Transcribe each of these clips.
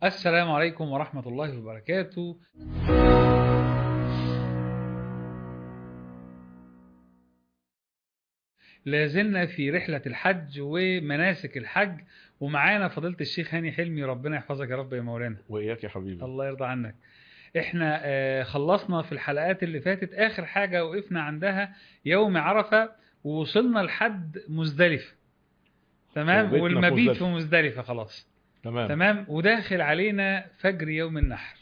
السلام عليكم ورحمة الله وبركاته لازلنا في رحلة الحج ومناسك الحج ومعانا فضيلة الشيخ هاني حلمي ربنا يحفظك يا رب يا مولانا وإياك يا حبيبي الله يرضى عنك احنا آه، خلصنا في الحلقات اللي فاتت اخر حاجة وقفنا عندها يوم عرفة ووصلنا لحد مزدلفة تمام وبيتنا في والمبيت مزدلفة. في مزدلفة خلاص تمام. تمام وداخل علينا فجر يوم النحر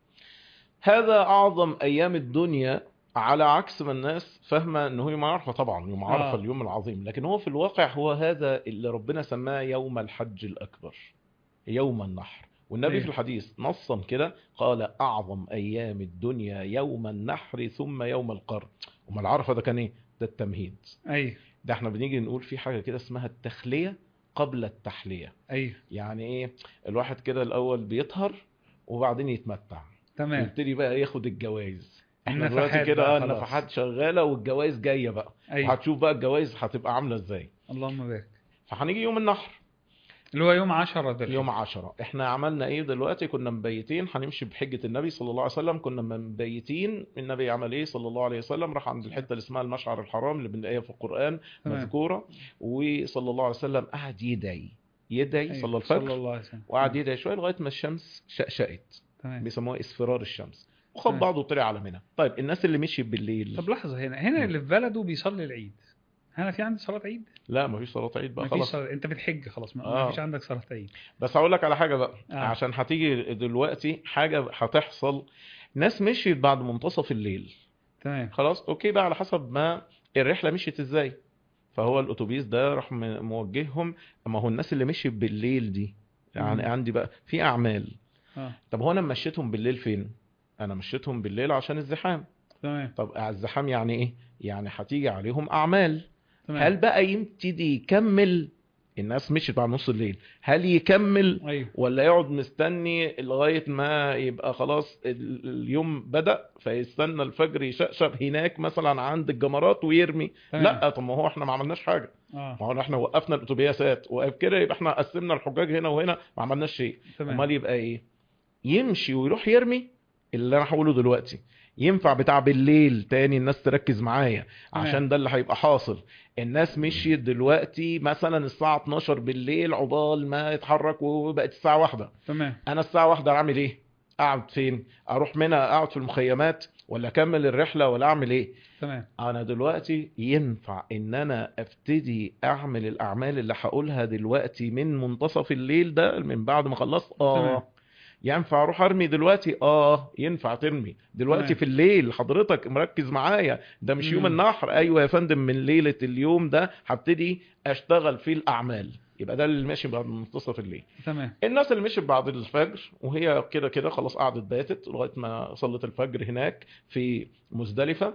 هذا أعظم أيام الدنيا على عكس ما الناس فاهمة أنه يوم عرفة طبعا يوم عرفة آه. اليوم العظيم لكن هو في الواقع هو هذا اللي ربنا سماه يوم الحج الأكبر يوم النحر والنبي أيوه. في الحديث نصا كده قال أعظم أيام الدنيا يوم النحر ثم يوم القر وما العرفة ده كان إيه؟ ده التمهيد ايوه ده احنا بنيجي نقول في حاجة كده اسمها التخلية قبل التحلية ايوه يعني ايه الواحد كده الأول بيطهر وبعدين يتمتع تمام يبتدي بقى ياخد الجوائز احنا النفحات دلوقتي كده بقى اه خلاص. النفحات شغاله والجوائز جايه بقى ايوه وهتشوف بقى الجوائز هتبقى عامله ازاي اللهم بارك فهنيجي يوم النحر اللي هو يوم 10 ده يوم عشرة احنا عملنا ايه دلوقتي كنا مبيتين هنمشي بحجة النبي صلى الله عليه وسلم كنا مبيتين النبي عمل ايه صلى الله عليه وسلم راح عند الحتة اللي اسمها المشعر الحرام اللي بنلاقيها في القرآن تمام. مذكورة وصلى الله عليه وسلم قعد يدعي يدعي أيوه. صلى صلى الفجر الله عليه وسلم وقعد يدعي شوية لغاية ما الشمس شقشقت تمام بيسموها اصفرار الشمس وخد تمام. بعضه وطلع على منى طيب الناس اللي مشيت بالليل طب لحظة هنا هنا مم. اللي في بلده بيصلي العيد هنا في عندي صلاة عيد لا مفيش صلاة عيد بقى مفيش خلاص صلاة انت بتحج خلاص ما آه. مفيش عندك صلاة عيد بس هقول لك على حاجة بقى آه. عشان هتيجي دلوقتي حاجة هتحصل ناس مشيت بعد منتصف الليل تمام خلاص اوكي بقى على حسب ما الرحلة مشيت ازاي فهو الاتوبيس ده راح م- موجههم ما هو الناس اللي مشيت بالليل دي يعني مم. عندي بقى في اعمال اه طب هو انا مشيتهم بالليل فين انا مشيتهم بالليل عشان الزحام تمام طب الزحام يعني ايه يعني هتيجي عليهم اعمال تمام هل بقى يبتدي يكمل الناس مشيت بعد نص الليل هل يكمل ايوه ولا يقعد مستني لغاية ما يبقى خلاص ال- اليوم بدأ فيستنى الفجر يشقشق هناك مثلا عند الجمرات ويرمي تمام. لا طب ما هو احنا ما عملناش حاجة اه ما هو احنا وقفنا الاتوبيسات وقف كده يبقى احنا قسمنا الحجاج هنا وهنا ما عملناش شيء تمام امال يبقى ايه يمشي ويروح يرمي اللي انا هقوله دلوقتي ينفع بتاع بالليل تاني الناس تركز معايا تمام. عشان ده اللي هيبقى حاصل الناس مشيت دلوقتي مثلا الساعة 12 بالليل عقبال ما يتحرك وبقت الساعة واحدة تمام انا الساعة واحدة اعمل ايه اقعد فين اروح منى اقعد في المخيمات ولا اكمل الرحلة ولا اعمل ايه تمام انا دلوقتي ينفع ان انا ابتدي اعمل الاعمال اللي هقولها دلوقتي من منتصف الليل ده من بعد ما خلصت اه تمام. ينفع اروح ارمي دلوقتي اه ينفع ترمي دلوقتي تمام. في الليل حضرتك مركز معايا ده مش يوم مم. النحر ايوه يا فندم من ليلة اليوم ده هبتدي اشتغل فيه الاعمال يبقى ده اللي ماشي بعد منتصف الليل تمام الناس اللي مشيت بعد الفجر وهي كده كده خلاص قعدت باتت لغايه ما صلت الفجر هناك في مزدلفه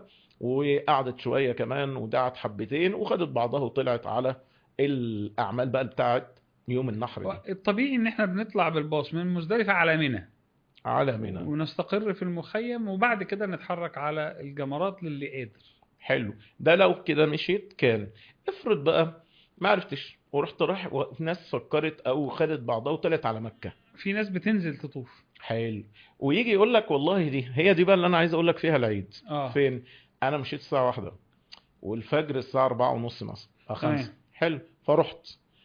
وقعدت شويه كمان ودعت حبتين وخدت بعضها وطلعت على الاعمال بقى بتاعت يوم النحر دي الطبيعي ان احنا بنطلع بالباص من مزدلفة على منى على منى ونستقر في المخيم وبعد كده نتحرك على الجمرات للي قادر حلو ده لو كده مشيت كان افرض بقى ما عرفتش ورحت رايح ناس فكرت او خدت بعضها وطلعت على مكه في ناس بتنزل تطوف حلو ويجي يقول لك والله دي هي دي بقى اللي انا عايز اقول لك فيها العيد اه فين انا مشيت الساعه واحدة والفجر الساعه أربعة ونص مثلا او تمام. خمسة حلو فرحت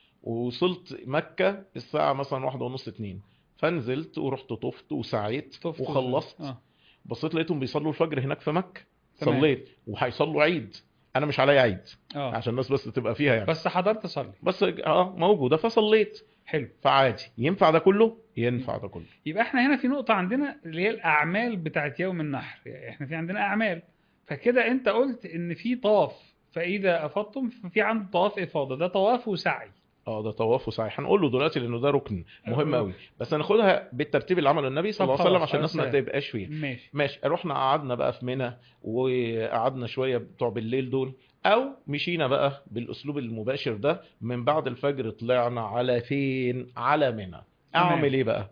ووصلت مكه الساعه مثلا واحدة ونص اتنين فنزلت ورحت طفت وسعيت طفت وخلصت اه بصيت لقيتهم بيصلوا الفجر هناك في مكه تمام. صليت وهيصلوا عيد انا مش عليا عيد اه عشان الناس بس تبقى فيها يعني بس حضرت صلي بس اه موجوده فصليت حلو فعادي ينفع ده كله ينفع ده كله يبقى احنا هنا في نقطة عندنا اللي هي الأعمال بتاعت يوم النحر يعني احنا في عندنا أعمال فكده أنت قلت إن في طواف فإذا أفضتم ففي عنده طواف إفاضة ده طواف وسعي اه ده طواف وسعي هنقول له دلوقتي لانه ده ركن مهم أه. قوي بس هناخدها بالترتيب اللي عمله النبي صلى طب الله عليه وسلم خلاص، عشان الناس ما السلام. تبقاش فيه ماشي ماشي رحنا قعدنا بقى في منى وقعدنا شويه بتوع بالليل دول او مشينا بقى بالاسلوب المباشر ده من بعد الفجر طلعنا على فين على منى اعمل ايه بقى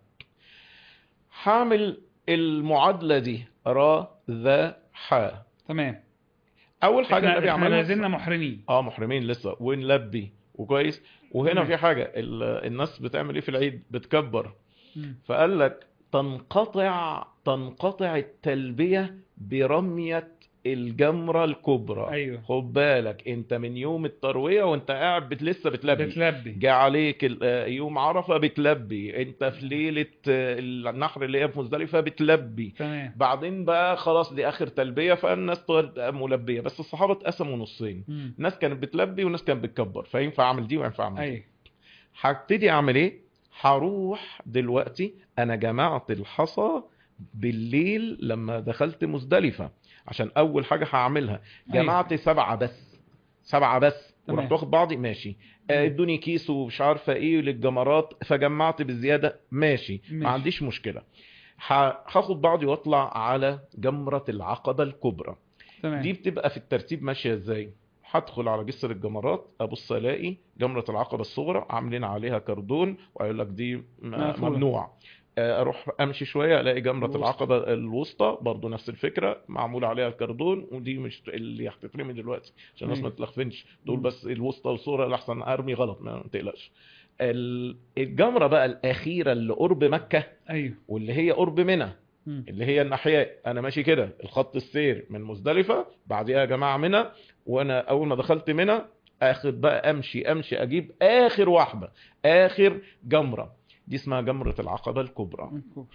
هعمل المعادله دي را ذا ح تمام اول حاجه احنا, النبي احنا عملها نازلنا محرمين اه محرمين لسه ونلبي وكويس وهنا تمام. في حاجه ال- الناس بتعمل ايه في العيد بتكبر مم. فقال لك تنقطع تنقطع التلبية برمية الجمرة الكبرى ايوه خد بالك انت من يوم التروية وانت قاعد بت لسه بتلبي بتلبي جه عليك ال- آه، يوم عرفة بتلبي انت في ليلة آه، النحر اللي هي في مزدلفة بتلبي تمام بعدين بقى خلاص دي اخر تلبية فالناس تبقى ملبية بس الصحابة اتقسموا نصين مم. ناس كانت بتلبي وناس كانت بتكبر فينفع اعمل دي وينفع اعمل دي ايوه هبتدي اعمل ايه هروح دلوقتي انا جمعت الحصى بالليل لما دخلت مزدلفة عشان اول حاجة هعملها أيوة. جمعت سبعة بس سبعة بس تمام. ورحت واخد بعضي ماشي آه، مم. ادوني كيس ومش عارفه ايه للجمرات فجمعت بالزياده ماشي ما ماشي. عنديش مشكله ه- هاخد بعضي واطلع على جمره العقبه الكبرى تمام دي بتبقى في الترتيب ماشيه ازاي هدخل على جسر الجمرات ابص الاقي جمره العقبه الصغرى عاملين عليها كردون ويقول لك دي م- مقفولة. ممنوع آه، اروح امشي شويه الاقي جمره الوسطى. العقبه الوسطى برضو نفس الفكره معمول عليها الكردون ودي مش اللي هتترمي دلوقتي عشان الناس ما أيوة. تلخفنش دول مم. بس الوسطى والصوره لحسن ارمي غلط ما تقلقش ال- الجمره بقى الاخيره اللي قرب مكه ايوه واللي هي قرب منى مم. اللي هي الناحية انا ماشي كده الخط السير من مزدلفة بعديها يا جماعة منى وانا اول ما دخلت منى اخد بقى امشي امشي اجيب اخر واحدة اخر جمرة دي اسمها جمرة العقبة الكبرى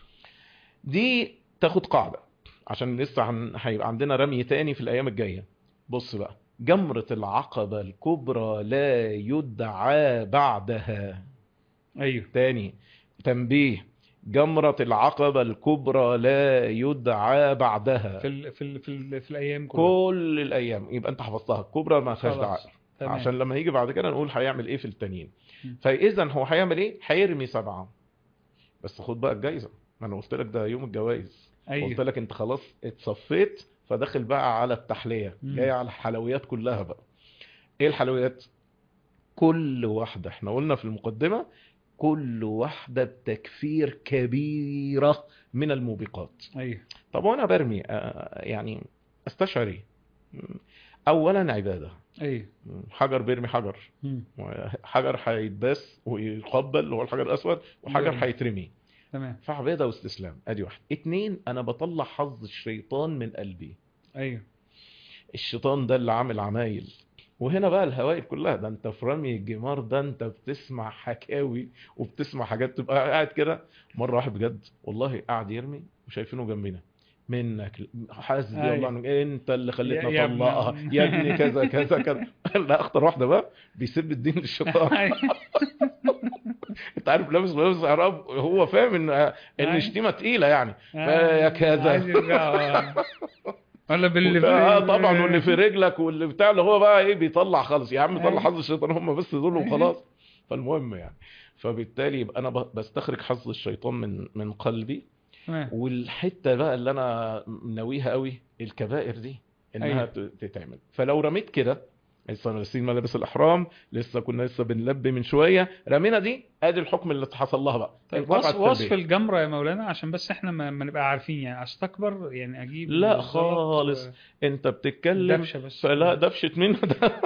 دي تاخد قاعدة عشان لسه هن- هيبقى عندنا رمي تاني في الايام الجاية بص بقى جمرة العقبة الكبرى لا يدعى بعدها ايوه تاني تنبيه جمرة العقبة الكبرى لا يدعى بعدها في ال... في ال... في, ال... في الايام كلها كل الايام يبقى انت حفظتها الكبرى ما فيهاش خلاص. دعاء تمام. عشان لما يجي بعد كده نقول هيعمل ايه في التانيين م. فاذا هو هيعمل ايه هيرمي سبعة بس خد بقى الجايزة ما انا قلت لك ده يوم الجوائز قلت ايوه لك انت خلاص اتصفيت فداخل بقى على التحلية م. جاي على الحلويات كلها بقى ايه الحلويات كل واحدة احنا قلنا في المقدمة كل واحدة بتكفير كبيرة من الموبقات ايوه طب وانا برمي آه، يعني استشعر ايه اولا عبادة ايوه حجر بيرمي حجر مم. حجر هيتباس ويقبل اللي هو الحجر الاسود وحجر يرمي. هيترمي تمام فعبادة واستسلام ادي واحد اتنين انا بطلع حظ الشيطان من قلبي ايوه الشيطان ده اللي عامل عمايل وهنا بقى الهوائل كلها ده انت في رمي الجمار ده انت بتسمع حكاوي وبتسمع حاجات تبقى قاعد كده مره واحد بجد والله قاعد يرمي وشايفينه جنبنا منك حاسبي أيوة. الله عنك انت اللي يا- خليتنا يا ابن- نطلقها يا ابني كذا كذا كذا لا اخطر واحده بقى بيسيب الدين للشيطان أيوة. انت عارف لابس لابس عرب هو فاهم ان ان أيوة. الشتيمه تقيله يعني فيا كذا. عايز يرجع ولا باللي اه طبعا واللي في رجلك واللي بتاع اللي هو بقى ايه بيطلع خالص يا عم طلع أيوة. حظ الشيطان هم بس دول أيوة. وخلاص فالمهم يعني فبالتالي يبقى انا ب- بستخرج حظ الشيطان من من قلبي تمام. والحته بقى اللي انا ناويها قوي الكبائر دي انها أيوة. ت- تتعمل فلو رميت كده لسه لابسين ملابس الاحرام لسه كنا لسه بنلبي من شويه رمينا دي ادي الحكم اللي حصل لها بقى طيب انقطعت وصف, وصف التلبية. الجمرة يا مولانا عشان بس احنا ما, ما نبقى عارفين يعني استكبر يعني اجيب لا الزلط خالص. و- انت بتتكلم دبشة بس فلا دبشة منه ده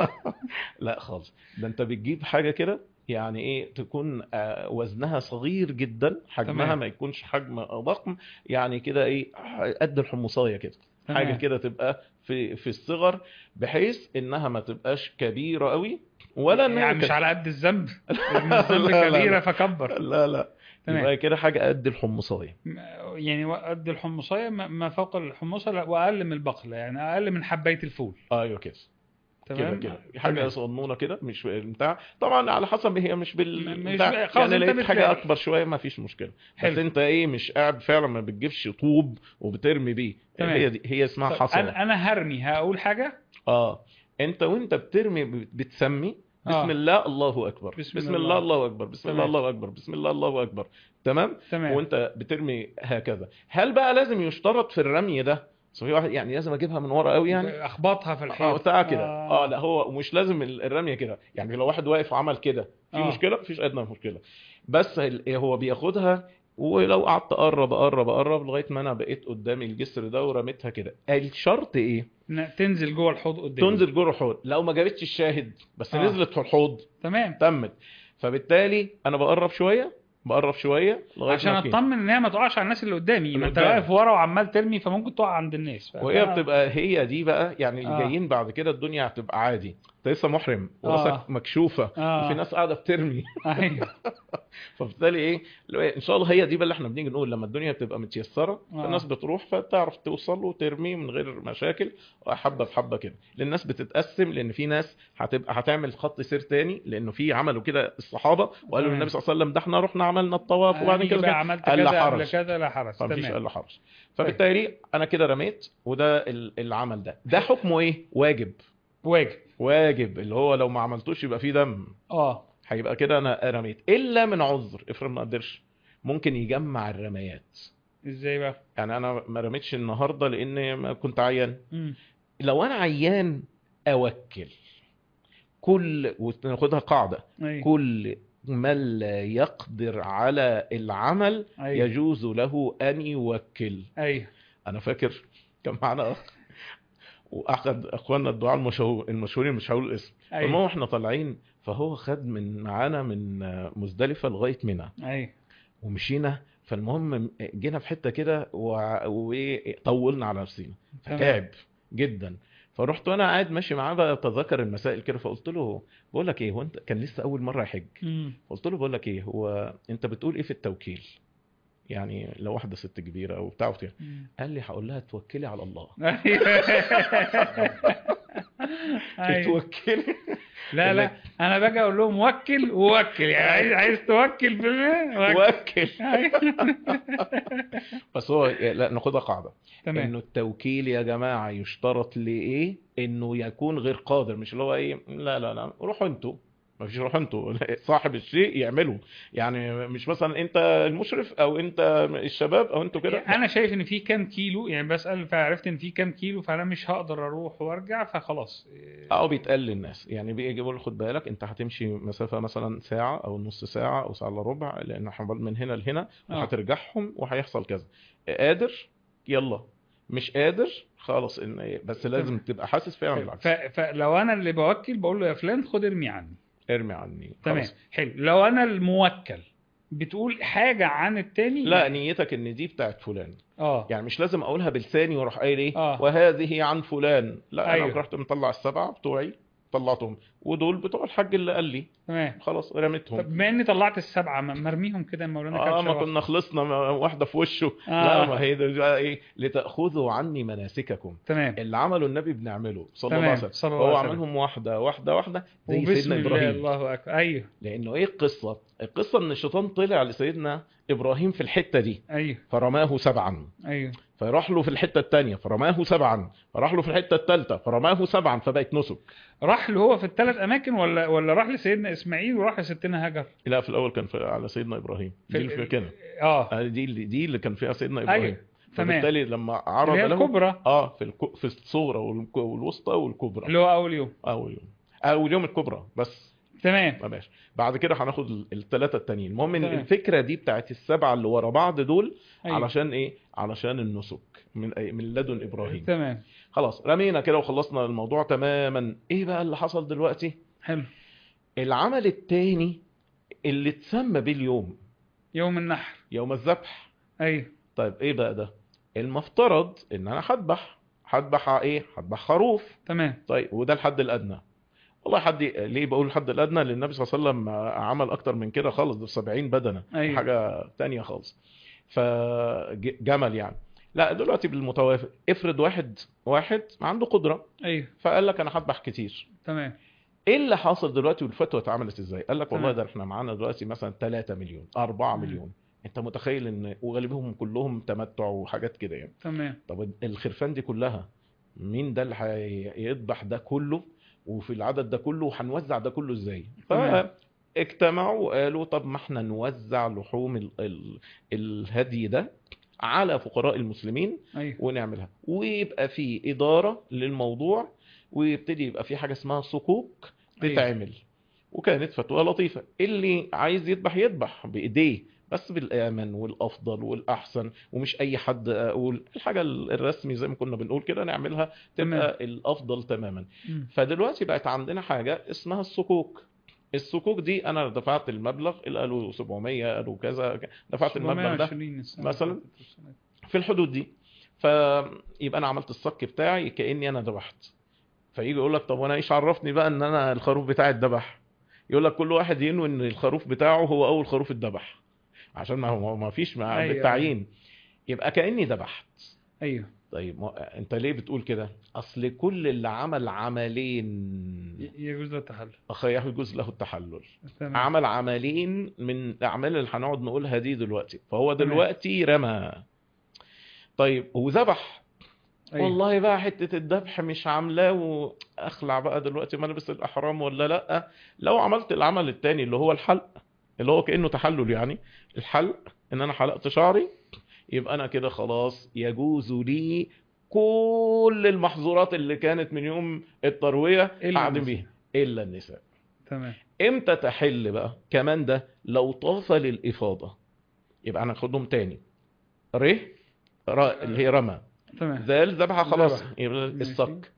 لا خالص ده انت بتجيب حاجة كده يعني ايه تكون آه، وزنها صغير جدا حجمها تمام. ما يكونش حجم ضخم يعني كده ايه قد الحمصايه كده تمام. حاجة كده تبقى في في الصغر بحيث انها ما تبقاش كبيرة قوي ولا انها يعني مش كت- على قد الذنب إن الذنب لا، لا، لا. كبيرة فكبر لا لا تمام. يبقى كده حاجة قد الحمصايه م- يعني قد الحمصية ما ما فوق الحمصة لا واقل من البقلة يعني اقل من حباية الفول ايوه كده كده تمام كده حاجه تمام. صغنونه كده مش بتاع طبعا على حسب هي مش بال م- مش بتاع. بقى- خلاص يعني انت لقيت بتلاقي. حاجه اكبر شويه ما فيش مشكله بس حلو. انت ايه مش قاعد فعلا ما بتجيبش طوب وبترمي بيه تمام. هي دي هي اسمها طب حصى انا انا هرمي هقول حاجة اه انت وانت بترمي ب- بتسمي بسم آه. الله الله اكبر بسم بسم, الله. الله الله اكبر بسم الله تمام. الله اكبر بسم الله الله اكبر تمام تمام وانت بترمي هكذا هل بقى لازم يشترط في الرمي ده بس في واحد يعني لازم اجيبها من ورا قوي يعني اخبطها في اه الحيط بتاع كده اه لا هو مش لازم ال- الرميه كده يعني لو واحد واقف وعمل كده في آه. مشكله مفيش ادنى مشكله بس ال- هو بياخدها ولو قعدت اقرب اقرب اقرب لغايه ما انا بقيت قدام الجسر ده ورميتها كده الشرط ايه إن تنزل جوه الحوض قدامي تنزل جوه الحوض لو ما جابتش الشاهد بس آه. نزلت في الحوض تمام تمت فبالتالي انا بقرب شويه بقرب شويه لغايه عشان ما في. اطمن ان هي ما تقعش على الناس اللي قدامي اللي ما انت قدامي. واقف ورا وعمال ترمي فممكن تقع عند الناس وهي فأنا- بتبقى هي دي بقى يعني اللي آه. جايين بعد كده الدنيا هتبقى عادي انت لسه محرم آه. وراسك مكشوفه آه. وفي ناس قاعده بترمي ايوه فبالتالي ايه لو إيه، ان شاء الله هي دي بقى اللي احنا بنيجي نقول لما الدنيا بتبقى متيسره آه. فالناس بتروح فتعرف توصل وترمي من غير مشاكل حبه بحبه كده لان الناس بتتقسم لان في ناس هتبقى هتعمل خط سير تاني لانه في عملوا كده الصحابه وقالوا تمام. للنبي صلى الله عليه وسلم ده احنا رحنا عملنا الطواف وبعدين أنا كده بقى عملت قال لا كذا قبل حرج. كذا لا حرج فمفيش تمام الا حرج فبالتالي انا كده رميت وده ال- العمل ده ده حكمه ايه واجب واجب واجب اللي هو لو ما عملتوش يبقى فيه دم اه هيبقى كده انا رميت الا من عذر افرض ما قدرش ممكن يجمع الرميات ازاي بقى يعني انا ما رميتش النهارده لان ما كنت عيان مم. لو انا عيان اوكل كل وناخدها قاعده ايوه كل من لا يقدر على العمل ايوه يجوز له ان يوكل ايوه انا فاكر كان معانا اخ واحد اخواننا الدعاء المشهور المشهورين مش هقول الاسم ايوه المهم احنا طالعين فهو خد من معانا من مزدلفه لغايه منى ايوه ومشينا فالمهم جينا في حته كده و- وطولنا على نفسنا تمام. فتعب جدا فرحت وانا قاعد ماشي معاه بقى اتذكر المسائل كده فقلت له بقول لك ايه هو انت كان لسه اول مره يحج مم. قلت له بقول لك ايه هو انت بتقول ايه في التوكيل يعني لو واحده ست كبيره او بتاع وبتاع. مم. قال لي هقول لها توكلي على الله أيوة. توكلي لا لا انا باجي اقول لهم وكل ووكل يعني عايز عايز توكل بالله وكل. توكل أيوة. بس هو لا ناخدها قاعده تمام انه التوكيل يا جماعه يشترط لايه انه يكون غير قادر مش اللي هو ايه لا لا لا روحوا انتوا ما فيش روحوا انتوا صاحب الشيء يعمله يعني مش مثلا انت المشرف او انت الشباب او انتوا كده انا شايف ان في كام كيلو يعني بسال فعرفت ان في كام كيلو فانا مش هقدر اروح وارجع فخلاص اه بيتقال للناس يعني بيجي يقول خد بالك انت هتمشي مسافه مثلا ساعه او نص ساعه او ساعه الا ربع لان احنا من هنا لهنا آه. وهترجعهم وهيحصل كذا قادر يلا مش قادر خلاص ان بس لازم تبقى حاسس فعلا بالعكس ف... فلو انا اللي بوكل بقول له يا فلان خد ارمي عني ارمي عني تمام خلاص. حلو لو انا الموكل بتقول حاجه عن التاني لا نيتك ان دي بتاعت فلان اه يعني مش لازم اقولها بلساني واروح قايل ايه آه. وهذه عن فلان لا أيوه. انا رحت مطلع السبعه بتوعي طلعتهم ودول بتوع الحاج اللي قال لي تمام خلاص رميتهم طب بما اني طلعت السبعه ما مرميهم كده يا مولانا اه كبشة ما واحدة. كنا خلصنا ما- واحده في وشه آه. لا ما هي ده بقى ايه لتاخذوا عني مناسككم تمام اللي عمله النبي بنعمله صلى الله عليه تمام وسلم صلى الله هو عليه وسلم عملهم واحده واحده واحده زي وبسم سيدنا الله ابراهيم الله اكبر ايوه لانه ايه القصه القصه ان الشيطان طلع لسيدنا ابراهيم في الحته دي ايوه فرماه سبعا ايوه فراح له في الحته الثانيه فرماه سبعا فراح له في الحته الثالثه فرماه سبعا فبقت نسك راح له هو في الثلاث اماكن ولا ولا راح لسيدنا اسماعيل وراح لستنا هاجر لا في الاول كان في على سيدنا ابراهيم دي اللي في كده اه آه، دي اللي دي اللي كان فيها سيدنا ابراهيم ايوه تمام فبالتالي لما اللي عرض هي له الكبرى اه في الكو... في الصغرى والك- والوسطى والكبرى اللي هو اول يوم اول يوم اول يوم الكبرى بس تمام ما ماشي بعد كده هناخد الثلاثه التانيين المهم ان تمام. الفكره دي بتاعت السبعه اللي ورا بعض دول أيوة. علشان ايه علشان النسك من أي- من لدن ابراهيم تمام خلاص رمينا كده وخلصنا الموضوع تماما ايه بقى اللي حصل دلوقتي حلو العمل التاني اللي اتسمى بيه اليوم يوم النحر يوم الذبح ايوه طيب ايه بقى ده المفترض ان انا هذبح هذبح ايه هذبح خروف تمام طيب وده الحد الادنى والله حد ليه بقول الحد الادنى لان النبي صلى الله عليه وسلم عمل اكتر من كده خالص ده 70 بدنه أيوة. حاجه تانية خالص فجمل يعني لا دلوقتي بالمتوافق افرض واحد واحد عنده قدره ايوه فقال لك انا هذبح كتير تمام ايه اللي حاصل دلوقتي والفتوى اتعملت ازاي قال لك والله تمام. ده احنا معانا دلوقتي مثلا 3 مليون 4 مم. مليون انت متخيل ان وغالبهم كلهم تمتع وحاجات كده يعني تمام طب الخرفان دي كلها مين ده اللي هيذبح ده كله وفي العدد ده كله وهنوزع ده كله ازاي تمام. فاجتمعوا وقالوا طب ما احنا نوزع لحوم ال ال الهدي ده على فقراء المسلمين ايوه ونعملها ويبقى في إدارة للموضوع ويبتدي يبقى في حاجة اسمها صكوك أيوة. تتعمل وكانت فتوى لطيفة اللي عايز يذبح يذبح بإيديه بس بالآمن والأفضل والأحسن ومش أي حد أقول الحاجة الرسمي زي ما كنا بنقول كده نعملها تبقى تمام. الأفضل تماما مم. فدلوقتي بقت عندنا حاجة اسمها الصكوك الصكوك دي انا دفعت المبلغ اللي قالوا 700 قالوا كذا دفعت المبلغ ده 720 السنة مثلاً. اللي فاتت والسنة دي. في الحدود دي فيبقى انا عملت الصك بتاعي كاني انا ذبحت فيجي يقول لك طب وانا ايش عرفني بقى ان انا الخروف بتاعي اتذبح يقول لك كل واحد ينوي ان الخروف بتاعه هو اول خروف اتذبح عشان ما هو ما فيش مع أيوة. بالتعيين يبقى كاني ذبحت ايوه طيب ما انت ليه بتقول كده اصل كل اللي عمل عملين ي- يجوز له التحلل اخي يجوز له التحلل تمام عمل عملين من الاعمال اللي هنقعد نقولها دي دلوقتي فهو تمام. دلوقتي رمى طيب وذبح أيوة. والله بقى حتة الذبح مش عاملاه واخلع بقى دلوقتي ملابس الاحرام ولا لا لو عملت العمل التاني اللي هو الحلق اللي هو كأنه تحلل يعني الحلق ان انا حلقت شعري يبقى انا كده خلاص يجوز لي كل المحظورات اللي كانت من يوم التروية إلا قاعدين النساء. بيها الا النساء تمام امتى تحل بقى كمان ده لو طاف للإفاضة يبقى انا هاخدهم تاني ر را اللي هي رمى تمام ذال ذبحة خلاص ذبح. يبقى ماشي. الصك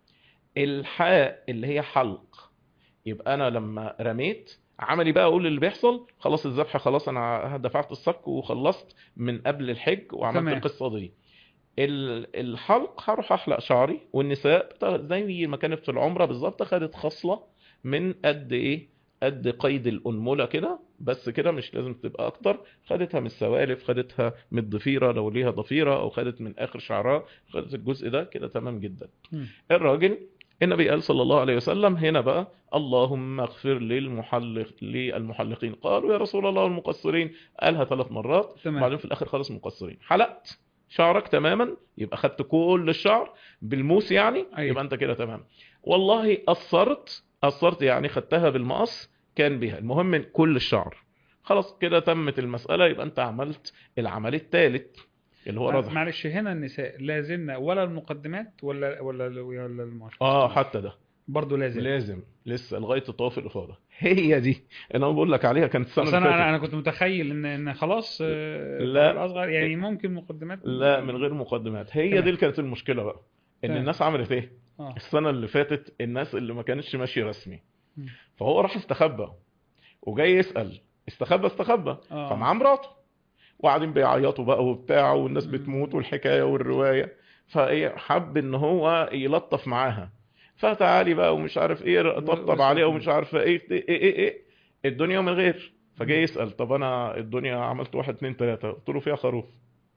الحاء اللي هي حلق يبقى انا لما رميت عملي بقى اقول اللي بيحصل خلاص الذبح خلاص انا دفعت الصك وخلصت من قبل الحج وعملت تمام. القصه دي ال- الحلق هروح احلق شعري والنساء بتا- زي ما كانت في العمره بالظبط خدت خصله من قد ايه قد قيد الانمله كده بس كده مش لازم تبقى اكتر خدتها من السوالف خدتها من الضفيره لو ليها ضفيره او خدت من اخر شعرها خدت الجزء ده كده تمام جدا مم. الراجل النبي قال صلى الله عليه وسلم هنا بقى اللهم اغفر للمحلق للمحلقين قالوا يا رسول الله المقصرين قالها ثلاث مرات تمام. بعدين في الاخر خالص مقصرين حلقت شعرك تماما يبقى خدت كل الشعر بالموس يعني أيوة. يبقى انت كده تمام والله قصرت قصرت يعني خدتها بالمقص كان بها المهم كل الشعر خلاص كده تمت المسألة يبقى انت عملت العمل الثالث اللي هو رضع معلش هنا النساء لازمن ولا المقدمات ولا ولا ولا المعاشرة اه حتى ده برضه لازم لازم لسه لغايه طواف الافاضه هي دي اللي انا بقول لك عليها كانت السنه بس اللي انا انا فاتت انا كنت متخيل ان ان خلاص آه، لا. الاصغر يعني ممكن مقدمات لا من غير مقدمات هي تمام. دي اللي كانت المشكله بقى ان تمام. الناس عملت ايه اه السنه اللي فاتت الناس اللي ما كانتش ماشي رسمي مم. فهو راح استخبى وجاي يسال استخبى استخبى اه فمعاه مراته وقاعدين بيعيطوا بقى وبتاع والناس مم. بتموت والحكايه والروايه فايه حب ان هو يلطف معاها فتعالي بقى ومش عارف ايه طبطب عليها ومش عارف ايه ايه ايه, إيه, إيه الدنيا من غير فجاي يسال طب انا الدنيا عملت واحد اتنين تلاته قلت له فيها خروف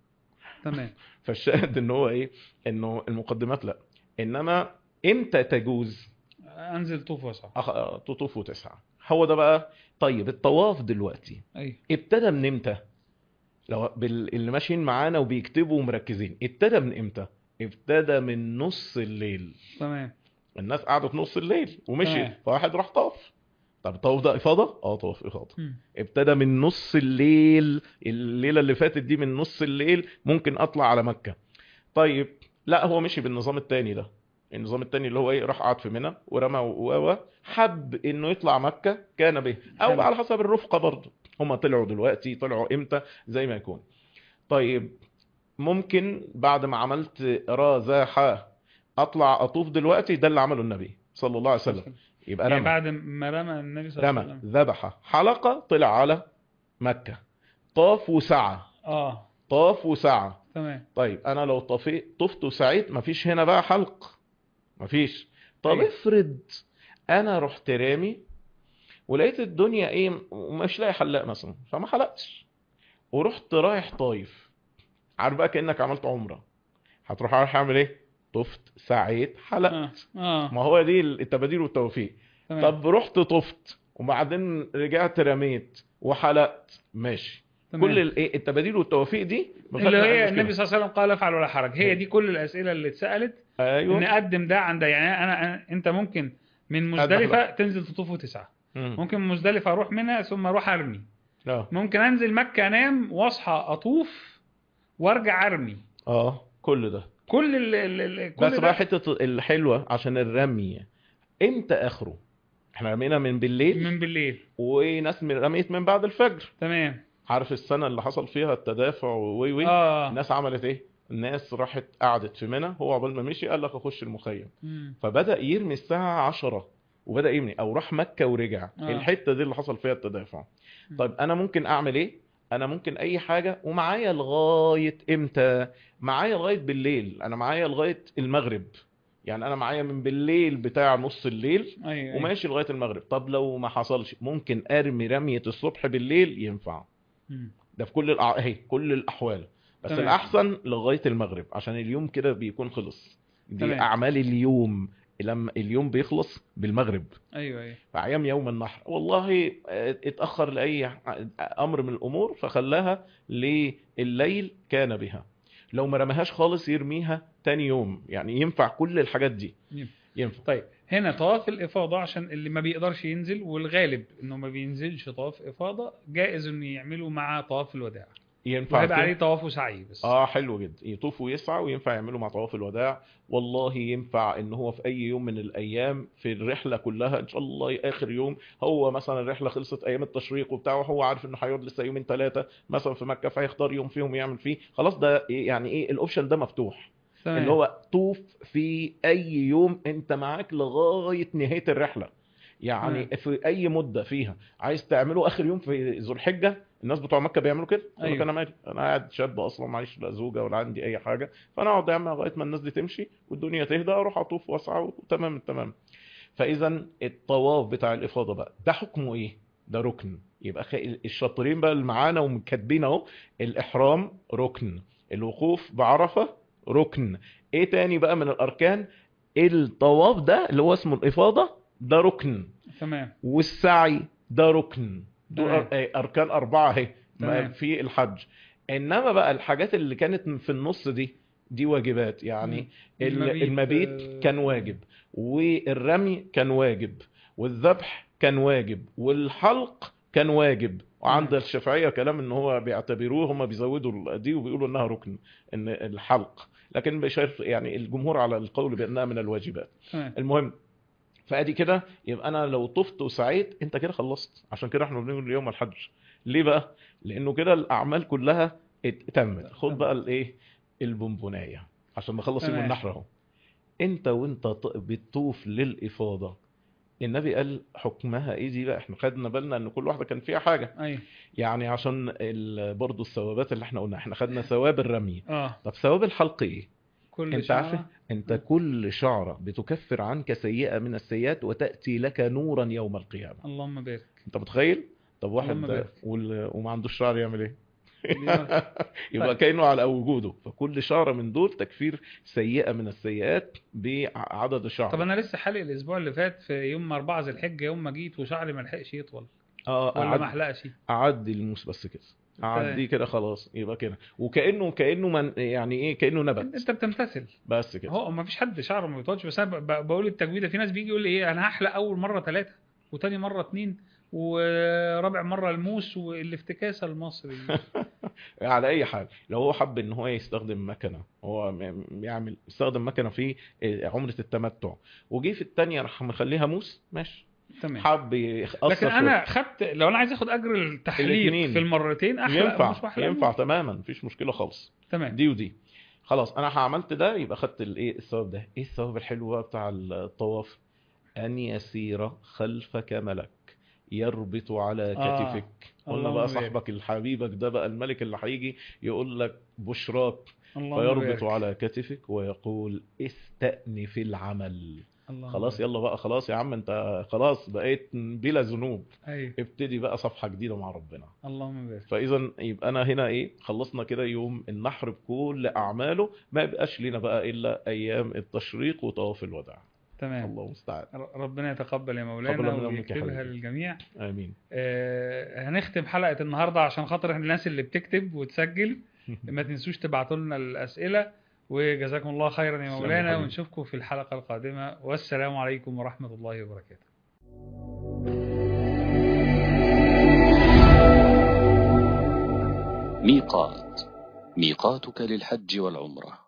تمام فالشاهد ان هو ايه انه المقدمات لا انما امتى تجوز انزل طوف واسع أخ- تطوف وتسعى هو ده بقى طيب الطواف دلوقتي ايوه ابتدى من امتى لو بال... اللي ماشيين معانا وبيكتبوا ومركزين ابتدى من امتى ابتدى من نص الليل تمام الناس قعدت نص الليل ومشي تمام. فواحد راح طاف طب الطواف ده افاضه اه طواف افاضه مم. ابتدى من نص الليل الليله اللي فاتت دي من نص الليل ممكن اطلع على مكه طيب لا هو مشي بالنظام التاني ده النظام التاني اللي هو ايه راح قعد في منى ورمى و و- حب انه يطلع مكه كان به او حلو. على حسب الرفقه برضه هم طلعوا دلوقتي طلعوا امتى زي ما يكون طيب ممكن بعد ما عملت رازاحة اطلع اطوف دلوقتي ده اللي عمله النبي صلى الله عليه وسلم يبقى يعني رمى بعد ما رمى النبي صلى الله عليه رمى وسلم ذبح حلقة طلع على مكة طاف وسعى اه طاف وسعى تمام طيب انا لو طفيت طفت وسعيت مفيش هنا بقى حلق مفيش طب أيوة. افرض انا رحت رامي ولقيت الدنيا ايه مش لاقي حلاق مثلا فما حلقتش ورحت رايح طايف عارف بقى كانك عملت عمره هتروح رايح اعمل ايه طفت سعيت حلقت اه اه ما هو دي التباديل والتوفيق تمام طب رحت طفت وبعدين رجعت رميت وحلقت ماشي تمام. كل الايه التباديل والتوفيق دي ما فيهاش اللي أي هي مشكلة. النبي صلى الله عليه وسلم قال افعل ولا حرج هي دي كل الاسئله اللي اتسالت ايوه نقدم ده عند يعني انا, أنا انت ممكن من مزدلفه تنزل تطوف وتسعى مم. ممكن من مزدلفه اروح منها ثم اروح ارمي اه ممكن انزل مكه انام واصحى اطوف وارجع ارمي اه كل ده كل ال ال ال كل بس ده بقى حته الحلوه عشان الرمي امتى اخره احنا رمينا من بالليل من بالليل وناس من- رميت من بعد الفجر تمام عارف السنه اللي حصل فيها التدافع وي وي اه الناس عملت ايه الناس راحت قعدت في منى هو عقبال ما مشي قال لك اخش المخيم مم. فبدا يرمي الساعه 10 وبدا يبني او راح مكه ورجع آه. الحته دي اللي حصل فيها التدافع مم. طيب انا ممكن اعمل ايه انا ممكن اي حاجه ومعايا لغايه امتى معايا لغايه بالليل انا معايا لغايه المغرب يعني انا معايا من بالليل بتاع نص الليل ايوه أيوة. وماشي لغايه المغرب طب لو ما حصلش ممكن ارمي رميه الصبح بالليل ينفع مم. ده في كل الأع... اهي كل الاحوال بس تمام. الاحسن لغايه المغرب عشان اليوم كده بيكون خلص دي تمام. اعمال اليوم لما اليوم بيخلص بالمغرب ايوه ايوه في ايام يوم النحر والله آه، اتاخر لاي امر من الامور فخلاها لليل كان بها لو ما رماهاش خالص يرميها تاني يوم يعني ينفع كل الحاجات دي ينفع. ينفع طيب هنا طواف الافاضه عشان اللي ما بيقدرش ينزل والغالب انه ما بينزلش طواف افاضه جائز انه يعملوا مع طواف الوداع ينفع وهيبقى كده؟ عليه طواف وسعي بس اه حلو جدا يطوف ويسعى وينفع يعملوا مع طواف الوداع والله ينفع ان هو في اي يوم من الايام في الرحله كلها ان شاء الله اخر يوم هو مثلا الرحله خلصت ايام التشريق وبتاع وهو عارف انه هيقعد لسه يومين ثلاثه مثلا في مكه فهيختار يوم فيهم يعمل فيه خلاص ده إيه يعني ايه الاوبشن ده مفتوح تمام. اللي هو طوف في اي يوم انت معاك لغايه نهايه الرحله يعني تمام. في اي مده فيها عايز تعمله اخر يوم في ذو الحجه الناس بتوع مكه بيعملوا كده يقول لك أيوة. انا مالي انا قاعد شاب اصلا معيش لا زوجه ولا عندي اي حاجه فانا اقعد اعمل لغايه ما الناس دي تمشي والدنيا تهدى اروح اطوف واسعى وتمام التمام فاذا الطواف بتاع الافاضه بقى ده حكمه ايه ده ركن يبقى خ- الشاطرين بقى اللي معانا ومكاتبين اهو الاحرام ركن الوقوف بعرفه ركن ايه تاني بقى من الاركان الطواف ده اللي هو اسمه الافاضه ده ركن تمام والسعي ده ركن دول تمام. أر- آه، اركان اربعه اهي ما تمام. في الحج انما بقى الحاجات اللي كانت في النص دي دي واجبات يعني مم. ال- المبيت، المبيت آه، كان واجب والرمي كان واجب والذبح كان واجب والحلق كان واجب وعند تمام. الشافعيه كلام ان هو بيعتبروه هم بيزودوا دي وبيقولوا انها ركن ان الحلق لكن بشايف يعني الجمهور على القول بانها من الواجبات تمام المهم فادي كده يبقى انا لو طفت وسعيت انت كده خلصت عشان كده احنا بنقول يوم الحج ليه بقى لانه كده الاعمال كلها ات- تمت خد بقى الايه البونبونايه عشان نخلص يوم تمام. النحر اهو انت وانت ط- بتطوف للافاضه النبي قال حكمها ايه دي بقى احنا خدنا بالنا ان كل واحده كان فيها حاجه ايوه يعني عشان ال- برضو الثوابات اللي احنا قلنا احنا خدنا ثواب الرمي اه طب ثواب الحلق ايه كل انت شعرة. عارف انت كل شعرة بتكفر عنك سيئة من السيئات وتأتي لك نورا يوم القيامة اللهم بارك انت متخيل طب واحد اللهم بارك. وال... وما عندوش شعر يعمل ايه يبقى- يبقى طيب. كأنه على وجوده فكل شعرة من دول تكفير سيئة من السيئات بعدد الشعر طب انا لسه حالق الاسبوع اللي فات في يوم 4 ذي الحجه يوم ما جيت وشعري ما لحقش يطول اه ولا ما أعد... احلقش اعدي الموس بس كده اعديه كده خلاص يبقى كده وكأنه كأنه من يعني ايه كأنه نبت انت بتمتثل بس كده هو ما فيش حد شعره ما بيطولش بس انا ب- ب- بقول التجويده في ناس بيجي يقول لي ايه انا هحلق اول مره ثلاثه وتاني مره اتنين ورابع مره الموس والافتكاسه المصري على اي حال لو هو حب ان هو يستخدم مكنه هو م- يعمل يستخدم مكنه في عمره التمتع وجي في الثانيه راح مخليها موس ماشي تمام حب يأثر لكن في- انا خدت لو انا عايز اخد اجر التحليق الاتنين. في المرتين احلق ينفع موس واحلق ينفع موس. تماما مفيش مشكله خالص تمام دي ودي خلاص انا عملت ده يبقى خدت الايه الثواب ده ايه الثواب الحلو بقى بتاع الطواف ان يسير خلفك ملك يربط على آه. كتفك قلنا اللهم بقى بارك. صاحبك الحبيبك ده بقى الملك اللي هيجي يقول لك بشراك اللهم فيربط بارك. على كتفك ويقول استأنف العمل اللهم خلاص بارك. يلا بقى خلاص يا عم انت خلاص بقيت بلا ذنوب ايوه ابتدي بقى صفحة جديدة مع ربنا اللهم بارك فاذا يبقى انا هنا ايه خلصنا كده يوم النحر بكل اعماله ما يبقاش لنا بقى الا ايام التشريق وطواف الوداع تمام الله المستعان ر- ربنا يتقبل يا تقبل مولانا منا ومنك يا ويكتبها حبيبي. للجميع امين آه هنختم حلقة النهاردة عشان خاطر احنا الناس اللي بتكتب وتسجل ما تنسوش تبعتوا لنا الأسئلة وجزاكم الله خيرا يا تسلم يا مولانا حبيبي. ونشوفكم في الحلقة القادمة والسلام عليكم ورحمة الله وبركاته ميقات ميقاتك للحج والعمرة